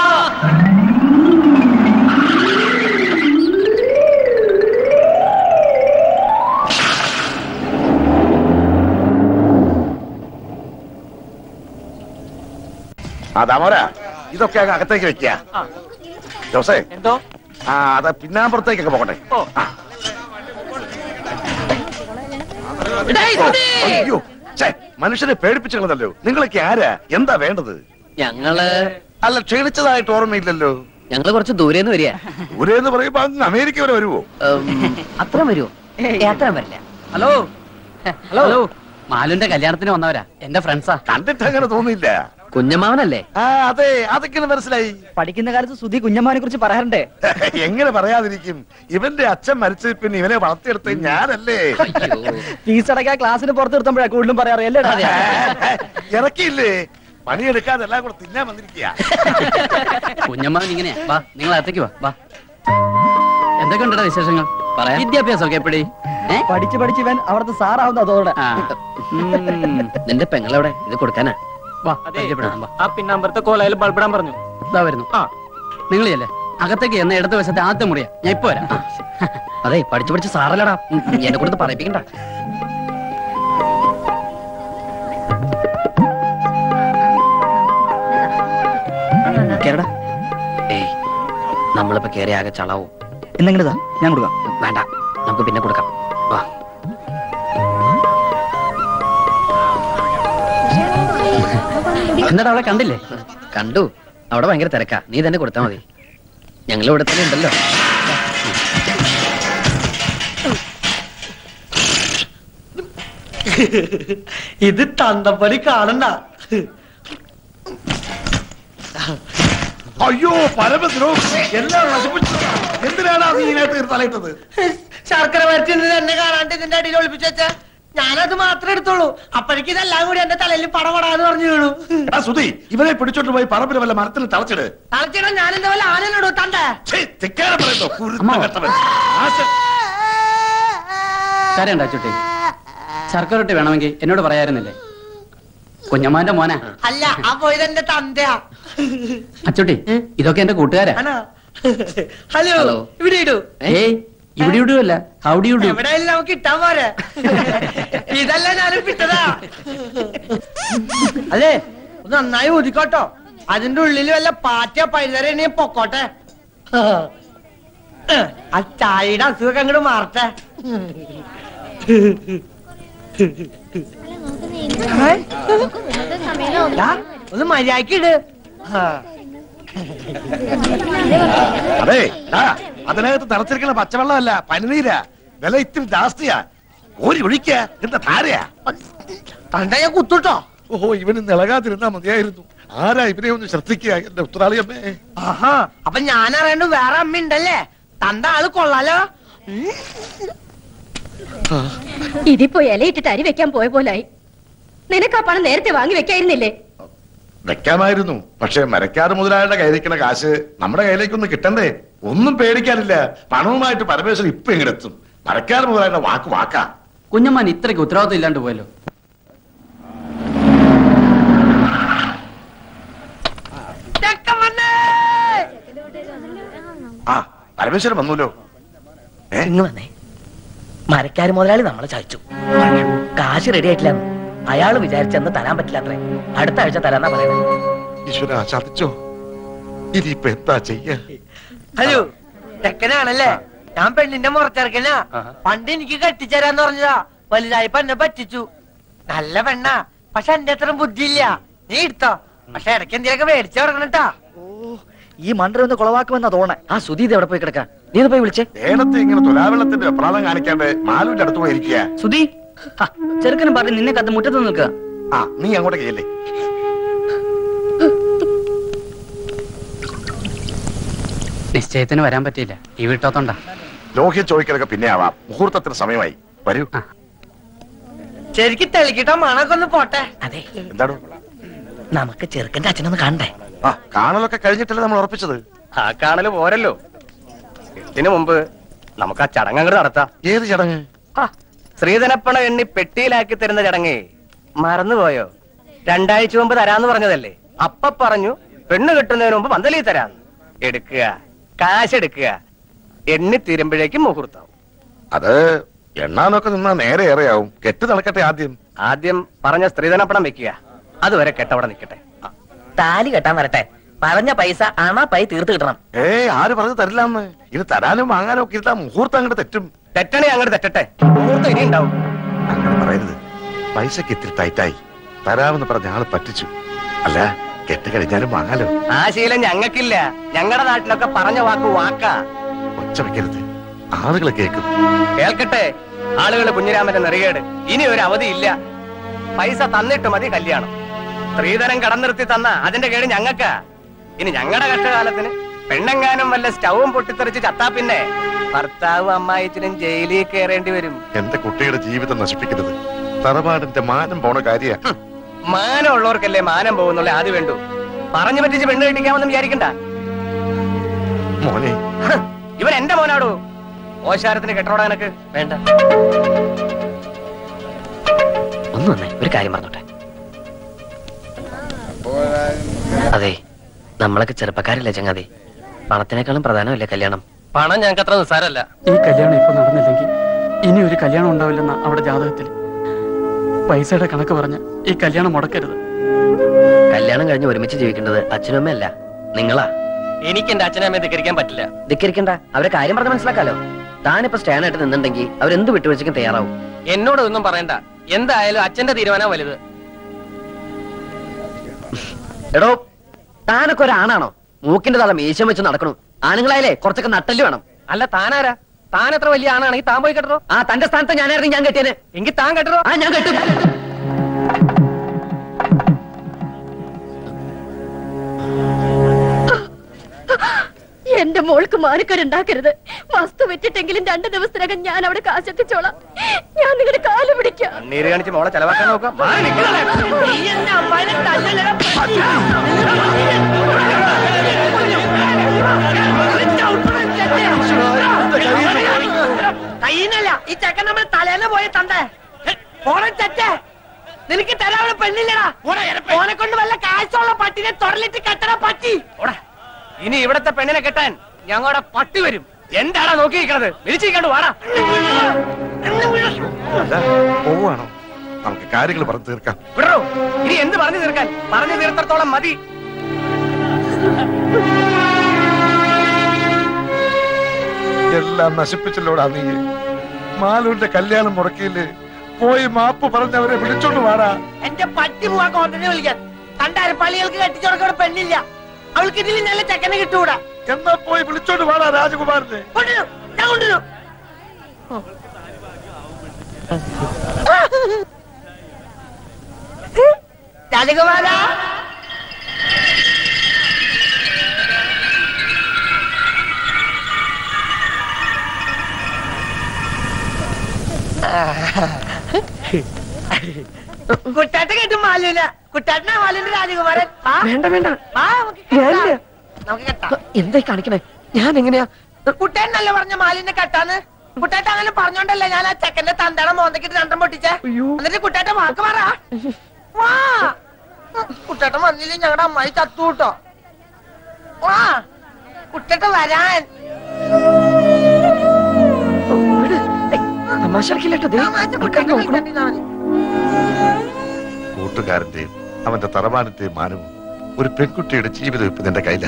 ആ ദാമോര ഇതൊക്കെ അങ്ങ് അകത്തേക്ക് വെക്കുക ജോസേ എന്തോ ആ അത് പിന്നാമ്പുറത്തേക്കൊക്കെ പോകട്ടെ ഓ. ആ. അയ്യോ ഛേ, മനുഷ്യരെ പേടിപ്പിച്ചു കളഞ്ഞല്ലോ നിങ്ങളൊക്കെ ആരാ എന്താ വേണ്ടത് ഞങ്ങള് അല്ല ക്ഷീണിച്ചതായിട്ട് ഓർമ്മയില്ലല്ലോ ഞങ്ങള് കുറച്ച് ദൂരേന്ന് വരിക ദൂരെന്ന് പറയുമ്പോ അങ്ങ് അമേരിക്ക വരെ വരുവോ അത്ര വരുമോ അത്ര വരില്ല ഹലോ ഹലോ മാലുന്റെ കല്യാണത്തിന് വന്നവരാ എന്റെ ഫ്രണ്ട്സാ കണ്ടിട്ട് അങ്ങനെ തോന്നിയില്ല കുഞ്ഞമാവനല്ലേ ആ അതെ അതൊക്കെ മനസ്സിലായി പഠിക്കുന്ന കാലത്ത് സുധി കുഞ്ഞമ്മാനെ കുറിച്ച് പറയാറുണ്ടേ എങ്ങനെ പറയാതിരിക്കും ഇവന്റെ അച്ഛൻ മരിച്ച പിന്നെ ഇവനെ വളർത്തിയെടുത്ത ഞാനല്ലേ ഫീസ് അടക്കാൻ ക്ലാസ്സിന് പുറത്ത് നിർത്തുമ്പോഴാ കൂടുതലും പറയാറ് അല്ലേടാ ഇറക്കിയില്ലേ പണിയെടുക്കാതെ എല്ലാം കൂടെ തിന്നാൻ വന്നിരിക്കുക കുഞ്ഞമ്മാവൻ ഇങ്ങനെയാ വാ നിങ്ങൾ അകത്തേക്ക് വാ വാ എന്തൊക്കെ ഉണ്ടടാ വിശേഷങ്ങൾ പറയാം വിദ്യാഭ്യാസമൊക്കെ എപ്പടി ഏ? പഠിച്ച് പഠിച്ച് ഇവൻ അവിടുത്തെ സാറാവുന്ന അതോടെ ആ. ഉം. നിന്റെ പെങ്ങളെവിടെ ഇത് കൊടുക്കാനാ വാ പരിചയപ്പെടാം വാ ആ പിന്നമ്പറത്തെ കോലയിൽ ബൾബിടാൻ പറഞ്ഞു ഇതാ വരുന്നു ആ നിങ്ങൾ ചെല്ലേ അകത്തേക്ക് എന്ന ഇടത് വശത്തെ ആദ്യത്തെ മുറിയാ ഞാൻ ഇപ്പൊ വരാം അതെ പഠിച്ചു പഠിച്ച് സാറല്ലടാ ഉം, എന്നെ കൊടുത്ത് പറയിപ്പിക്കണ്ട കേരടാ ഏയ് നമ്മളിപ്പോ കേറി ആകെ ചളാവും എന്നെങ്കിലതാ ഞാൻ കൊടുക്കാം വേണ്ട നമുക്ക് പിന്നെ കൊടുക്കാം വാ എന്നിട്ട് അവളെ കണ്ടില്ലേ കണ്ടു അവിടെ ഭയങ്കര തിരക്കാ നീ തന്നെ കൊടുത്താ മതി ഞങ്ങൾ ഇവിടെ തന്നെ ഉണ്ടല്ലോ ഇത് തന്തപ്പടി കാണണ്ട അയ്യോ പരമദ്രോഹി എല്ലാം നശിപ്പിച്ചു എന്തിനാണ് നീ ഇതിനകത്ത് തലയിട്ടത് ശർക്കര വരച്ചിരുന്നത് എന്നെ കാണാണ്ട് ഇതിന്റെ അടിയിൽ ഒളിപ്പിച്ചു വെച്ച ഞാനത് മാത്രമേ എടുത്തോളൂ അപ്പോഴേക്ക് ഇതെല്ലാം കൂടി എന്റെ തലയിൽ പടപടാന്ന് പറഞ്ഞു വീണു എടാ സുധി ഇവനെ പിടിച്ചോണ്ട് പോയി പറമ്പിൽ വല്ല മരത്തിൽ തളച്ചിട് തളച്ചിടാൻ ഞാൻ എന്താ വല്ല ആനയിലിടൂ തണ്ടേ ഛേ, തെക്കാരം പറയുന്നു അമ്മ. കുരുത്തകെട്ടവൻ. ആശ- കരയണ്ട ചുട്ടി ശർക്കര റൊട്ടി വേണമെങ്കിൽ എന്നോട് പറയായിരുന്നില്ലേ കുഞ്ഞമ്മാന്റെ മോനാ അല്ല ആ പോയത് എന്റെ തന്തയാ അച്ചുട്ടി ഇതൊക്കെ എന്റെ കൂട്ടുകാരാ ആണോ ഹലോ ഹലോ. ഇവിടെ ഇടൂ ഏയ് ഇവിടെ ഇടുവല്ല ഹൗഡി ഇടൂ എവിടെയായാലും നമുക്ക് ഇട്ടാൻ പോരെ ഇതല്ല ഞാനും പിട്ടതാ അതെ ഒന്ന് നന്നായി ഊതിക്കോട്ടോ അതിന്റെ ഉള്ളിൽ വല്ല പാറ്റ പഴുതര പൊക്കോട്ടെ ആ ചായയുടെ അസുഖം അങ്ങോട്ട് മാറട്ടെ ദാ, ഒന്ന് മര്യാദക്ക് ഇട് ആ. അതെ ആ, അതിനകത്ത് തളച്ചിരിക്കുന്ന പച്ചവെള്ളമല്ല പനിനീരാ വില ഇത്തിരി ജാസ്തിയാ ഓരി ഒഴിക്ക എന്താ ധാരയാ തണ്ട ഞാൻ കുത്തുട്ടോ ഓഹോ ഇവന് നിളകാതിരുന്നാ മതിയായിരുന്നു ആരാ ഇവനെ ഒന്ന് ശ്രദ്ധിക്കുക എന്റെ ഉത്തരാളിയമ്മേ ആഹാ അപ്പൊ ഞാൻ അറിയണ്ട വേറെ അമ്മ ഉണ്ടല്ലേ തന്റെ ആള് കൊള്ളാലോ ഉം. ഇതിപ്പോ ഇലയിട്ടിട്ട് അരി വെക്കാൻ പോയ പോലായി നിനക്ക് ആ പണം നേരത്തെ വാങ്ങി വെക്കായിരുന്നില്ലേ വെക്കാമായിരുന്നു പക്ഷെ മരക്കാട് മുതലാളിയുടെ കയ്യിലിരിക്കുന്ന കാശ് നമ്മുടെ കയ്യിലേക്കൊന്നും കിട്ടണ്ടേ ഒന്നും പേടിക്കാനില്ല പണവുമായിട്ട് പരമേശ്വരൻ ഇപ്പൊ ഇങ്ങടെത്തും മരക്കാട് മുതലാളിയുടെ വാക്ക് വാക്കാ കുഞ്ഞമ്മാൻ ഇത്രയ്ക്ക് ഉത്തരവാദിത്വം ഇല്ലാണ്ട് പോയല്ലോ ചെക്കൻ വന്നേ ആ പരമേശ്വരൻ വന്നല്ലോ ഏ ഇങ്ങ് വന്നേ മരക്കാര് മുതലാളി നമ്മളെ ചതിച്ചു കാശ് റെഡി ആയിട്ടില്ല അയാള് വിചാരിച്ചെന്ന് തരാൻ പറ്റില്ല അത്രേ അടുത്ത ആഴ്ച തരാന്നാ പറയുന്നത് ഈശ്വര ചതിച്ചോ ഇനിയിപ്പൊ എന്താ ചെയ്യാ ഹലോ ചെക്കനാണല്ലേ ഞാൻ പെണ്ണിന്റെ മുറച്ചിറക്കനാ പണ്ട് എനിക്ക് കെട്ടിച്ചേരാന്ന് പറഞ്ഞതാ വലുതായപ്പോ എന്നെ പറ്റിച്ചു നല്ല പെണ്ണാ പക്ഷെ എന്റെ അത്ര ബുദ്ധിയില്ല നീ എടുത്തോ പക്ഷെ ഇടയ്ക്ക് എന്തെങ്കിലുമൊക്കെ മേടിച്ചു കൊടുക്കണട്ടാ ഈ മണ്ടര ഒന്ന് കുളവാക്കുമെന്നാ തോന്നേ ആ സുധി ഇത് എവിടെ പോയി കിടക്കാ നീ ഒന്ന് പോയി വിളിച്ചേ നേരത്തെ ഇങ്ങനെ തുലാവെള്ളത്തിന്റെ വെപ്രാളം കാണിക്കാണ്ട് മാലുവിന്റെ അടുത്ത് പോയിരിക്കുക സുധി ചെറുക്കനും പറഞ്ഞ് നിന്നെ കത്ത് മുറ്റത്ത് നിൽക്കുക ആ നീ അങ്ങോട്ട് കയ്യല്ലേ നിശ്ചയത്തിന് വരാൻ പറ്റിയില്ല ഈ വീട്ടോത്തോണ്ടാ ലോഹ്യ ചോദിക്കലൊക്കെ പിന്നെ ആവാം മുഹൂർത്തത്തിന് സമയമായി വരൂ ശരിക്കും തെളിക്കിട്ടോ മണൊക്കെ ഒന്ന് പോട്ടെ അതെ എന്താണ് നമുക്ക് ചെറുക്കന്റെ അച്ഛനൊന്ന് കാണണ്ടേ ആ കാണലൊക്കെ കഴിഞ്ഞിട്ടല്ലേ നമ്മൾ ഉറപ്പിച്ചത് ആ കാണല് പോരല്ലോ ഇതിനു മുമ്പ് നമുക്ക് ആ ചടങ്ങ് അങ്ങോട്ട് നടത്താം ഏത് ചടങ്ങ് ശ്രീധനപ്പണ എണ്ണി പെട്ടിയിലാക്കി തരുന്ന ചടങ്ങേ മറന്നുപോയോ രണ്ടാഴ്ച മുമ്പ് തരാന്ന് പറഞ്ഞതല്ലേ അപ്പ പറഞ്ഞു പെണ്ണ് കെട്ടുന്നതിന് മുമ്പ് പന്തലി തരാം എടുക്കുക കാശ് എടുക്കുക എണ്ണി തീരുമ്പോഴേക്കും മുഹൂർത്താവും അത് എണ്ണാനൊക്കെ നിന്നാ നേരെ ഏറെയാവും കെട്ട് നടക്കട്ടെ ആദ്യം ആദ്യം പറഞ്ഞ സ്ത്രീധനപ്പണം വെക്കുക അതുവരെ കെട്ടവിടെ നിൽക്കട്ടെ താലി കെട്ടാൻ വരട്ടെ പറഞ്ഞ പൈസ അണ പൈ തീർത്ത് കിട്ടണം ഏ ആര് പറഞ്ഞു തരില്ലാന്ന് ഇത് തരാനും വാങ്ങാനും ഒക്കെ ഇരുത്താ മുഹൂർത്തം അങ്ങോട്ട് തെറ്റും തെറ്റണേ അങ്ങോട്ട് തെറ്റട്ടെ മുഹൂർത്തം ഇനി ഉണ്ടാവും അങ്ങനെ പറയരുത് പൈസക്ക് ഇത്തിരി ടൈറ്റായി തരാമെന്ന് പറഞ്ഞ ആള് പറ്റിച്ചു അല്ല കെട്ട് കഴിഞ്ഞാലും വാങ്ങാലോ ആ ശീലം ഞങ്ങൾക്കില്ല ഞങ്ങളുടെ നാട്ടിലൊക്കെ പറഞ്ഞ വാക്ക് വാക്കാ ഒച്ച വെക്കരുത് ആളുകൾ കേൾക്കും കേൾക്കട്ടെ ആളുകൾ കുഞ്ഞിരാമന്റെ നെറികേട് ഇനി ഒരു അവധിയില്ല പൈസ തന്നിട്ട് മതി കല്യാണം സ്ത്രീധനം കടം നിർത്തി തന്ന അതിന്റെ കേട് ഞങ്ങക്കാ ഇനി ഞങ്ങളുടെ കഷ്ടകാലത്തിന് പെണ്ണെങ്ങാനും വല്ല സ്റ്റൗവും പൊട്ടിത്തെറിച്ച് ചത്താ പിന്നെ ഭർത്താവും അമ്മായിച്ചിനും ജയിലിൽ കയറേണ്ടി വരും എന്റെ കുട്ടിയുടെ ജീവിതം നശിപ്പിക്കരുത് തറവാടിന്റെ മാനം പോണ കാര്യ മാനം ഉള്ളവർക്കല്ലേ മാനം പോകുന്നുള്ള ആദ്യം വേണ്ടു പറഞ്ഞു പറ്റിച്ച് പെണ്ണ് കെട്ടിക്കാമെന്ന് വിചാരിക്കണ്ട മോനെ ഹ്, ഇവൻ എന്റെ മോനാടോ ഓശാരത്തിന് കെട്ടോടാ എനക്ക് വേണ്ട ഒന്ന് വന്നേ ഒരു കാര്യം പറഞ്ഞോട്ടെ അതെ നമ്മളൊക്കെ ചെറുപ്പക്കാരല്ലേ ചങ്ങാതി പണത്തിനേക്കാളും പ്രധാനമല്ലേ കല്യാണം പണം ഞങ്ങൾക്ക് അത്ര നിസ്സാരല്ല ഈ കല്യാണം ഇപ്പൊ നടന്നില്ലെങ്കിൽ ഇനി ഒരു കല്യാണം ഉണ്ടാവില്ലെന്ന അവിടെ ജാതകത്തിൽ പൈസയുടെ കണക്ക് പറഞ്ഞ് ഈ കല്യാണം മുടക്കരുത് കല്യാണം കഴിഞ്ഞ് ഒരുമിച്ച് ജീവിക്കേണ്ടത് അച്ഛനും അമ്മയല്ല നിങ്ങളാ എനിക്ക് എന്റെ അച്ഛനെ അമ്മയെ ധിക്കരിക്കാൻ പറ്റില്ല ധിക്കരിക്കണ്ട അവരെ കാര്യം പറഞ്ഞ് മനസ്സിലാക്കാലോ താനിപ്പോ സ്റ്റാൻഡ് ആയിട്ട് നിന്നുണ്ടെങ്കിൽ അവരെന്ത് വിട്ടുവീഴ്ചയ്ക്കും തയ്യാറാവും എന്നോട് ഒന്നും പറയണ്ട എന്തായാലും അച്ഛന്റെ തീരുമാനം വലുത് എടോ താനൊക്കെ ഒരാണാണോ മൂക്കിന്റെ തല മീശം വെച്ച് നടക്കണു ആണുങ്ങളായാലേ കുറച്ചൊക്കെ നട്ടല് വേണം അല്ല താനാരാ താൻ എത്ര വലിയ ആണാണെങ്കിൽ താൻ പോയി കെട്ടോ ആ തന്റെ സ്ഥാനത്ത് ഞാനായിരുന്നു ഞാൻ കെട്ടിയന് എങ്കിൽ താൻ കെട്ടോ ആ ഞാൻ കെട്ടും എന്റെ മോൾക്ക് മാനക്കേടുണ്ടാക്കരുത് വസ്തു വിറ്റിട്ടെങ്കിലും രണ്ടു ദിവസത്തിനകം ഞാൻ അവിടെ കാശെത്തിച്ചോളാം ഞാൻ നിങ്ങളുടെ കാല് പിടിക്കാം കണ്ണീര് കാണിച്ച് മോളെ ചെലവാക്കാൻ നോക്കാം മാറി നിൽക്കണേ. കയ്യിന്നല്ല ഈ ചെക്കൻ നമ്മൾ തലേന്ന് പോയി തണ്ടേ ഓണം തെറ്റേ നിനക്ക് തരാവുന്ന പെണ്ണില്ലടാ ഓനെ കൊണ്ട് വല്ല കാശുള്ള പട്ടിനെ തൊടലിട്ട് കെട്ടണ പട്ടി ഓടാ. ഇനി ഇവിടത്തെ പെണ്ണിനെ കെട്ടാൻ ഞങ്ങളുടെ പട്ടി വരും എന്താടാ നോക്കി നിൽക്കണത് വിളിച്ചിരിക്കാണ്ട് വാടാ അല്ല പോവാണോ നമുക്ക് കാര്യങ്ങൾ പറഞ്ഞു തീർക്കാം വിടറോ ഇനി എന്ത് പറഞ്ഞു തീർക്കാൻ പറഞ്ഞു തീർത്തത്തോളം മതി എല്ലാം നശിപ്പിച്ചല്ലോടാ നീ മാലൂരിന്റെ കല്യാണം മുടക്കിയില്ലേ പോയി മാപ്പ് പറഞ്ഞവരെ വിളിച്ചോണ്ട് വാടാ എന്റെ പട്ടി പോവാ കോണ്ടനെ വിളിക്കാൻ കണ്ടാര പള്ളികൾക്ക് കെട്ടിച്ചുറക്കോടെ പെണ്ണില്ല അവൾക്ക് ഇതിൽ നല്ല ചെക്കനെ കിട്ടൂടാ എന്നാ പോയി വിളിച്ചോണ്ട് വാടാ രാജകുമാരനെ കൊണ്ടുവരും ഞാൻ കൊണ്ടുവരും രാജകുമാര കുട്ടാട്ട കേട്ടും മാലൂല കുട്ടാട്ടനാ മാലൂന്റെ രാജകുമാരൻ വേണ്ട വേണ്ട നമുക്ക് കെട്ടാം. നമുക്ക് കെട്ടാം എന്തായി കാണിക്കണേ ഞാൻ എങ്ങനെയാ കുട്ടേനല്ലേ പറഞ്ഞ മാലിന്റെ കെട്ടാന്ന് കുട്ടേട്ട അങ്ങനെ പറഞ്ഞോണ്ടല്ലേ ഞാൻ ആ ചെക്കന്റെ തന്തട മോന്തക്കിട്ട് രണ്ടും പൊട്ടിച്ചേ എന്നിട്ട് കുട്ടേട്ട വാക്ക് പറ വാ കുട്ടേട്ട വന്നില്ലേ ഞങ്ങളുടെ അമ്മായി ചത്തു കൂട്ടോ വാ കുട്ടേട്ട വരാൻ കൂട്ടുകാരന്റെയും അവന്റെ തറവാടിന്റെയും മാനവും ഒരു പെൺകുട്ടിയുടെ ജീവിതം ഇപ്പൊ നിന്റെ കയ്യിലാ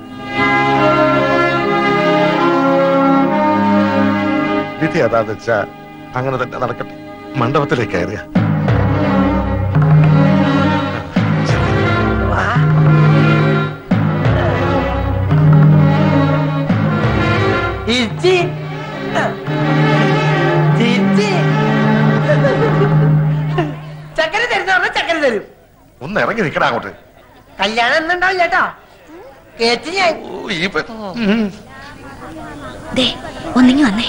വിധി അതാന്ന് വെച്ചാ അങ്ങനെ തന്നെ നടക്കട്ടെ മണ്ഡപത്തിലേക്ക് കയറുക ചിരിച്ചി ചിരിച്ചി ചക്കര തരുന്ന പറഞ്ഞ ചക്കര തരും ഒന്ന് ഇറങ്ങി നിൽക്കടാ അങ്ങോട്ട് കല്യാണം എന്നുണ്ടാവും ചേട്ടാ കേട്ട് ഞാൻ ഓ, ഈ പെ- ഉം. ദേ ഒന്നിങ്ങി വന്നേ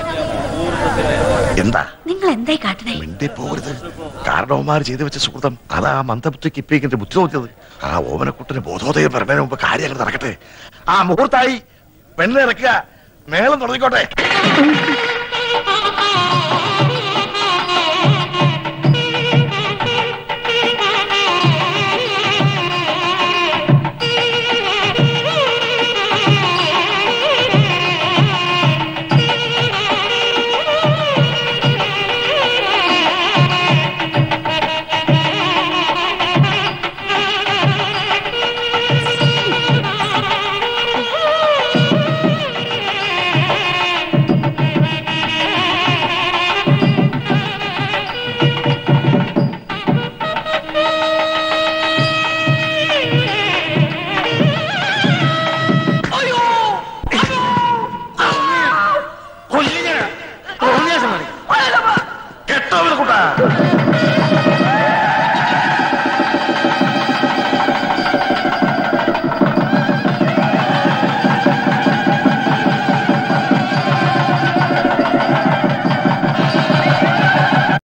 എന്താ നിങ്ങൾ എന്തായി കാട്ടണേ മിണ്ടി പോകരുത് കാരണവന്മാർ ചെയ്തു വെച്ച സുഹൃതം അതാ ആ മന്ദബുദ്ധിക്ക് ഇപ്പിക്കിന്റെ ബുദ്ധി തോന്നിയത് ആ ഓമനക്കുട്ടിന് ബോധോദയം പറഞ്ഞതിന് മുമ്പ് കാര്യങ്ങൾ നടക്കട്ടെ ആ മുഹൂർത്തായി പെണ്ണിറക്കുക മേളം തുടങ്ങിക്കോട്ടെ ഓമനക്കുട്ട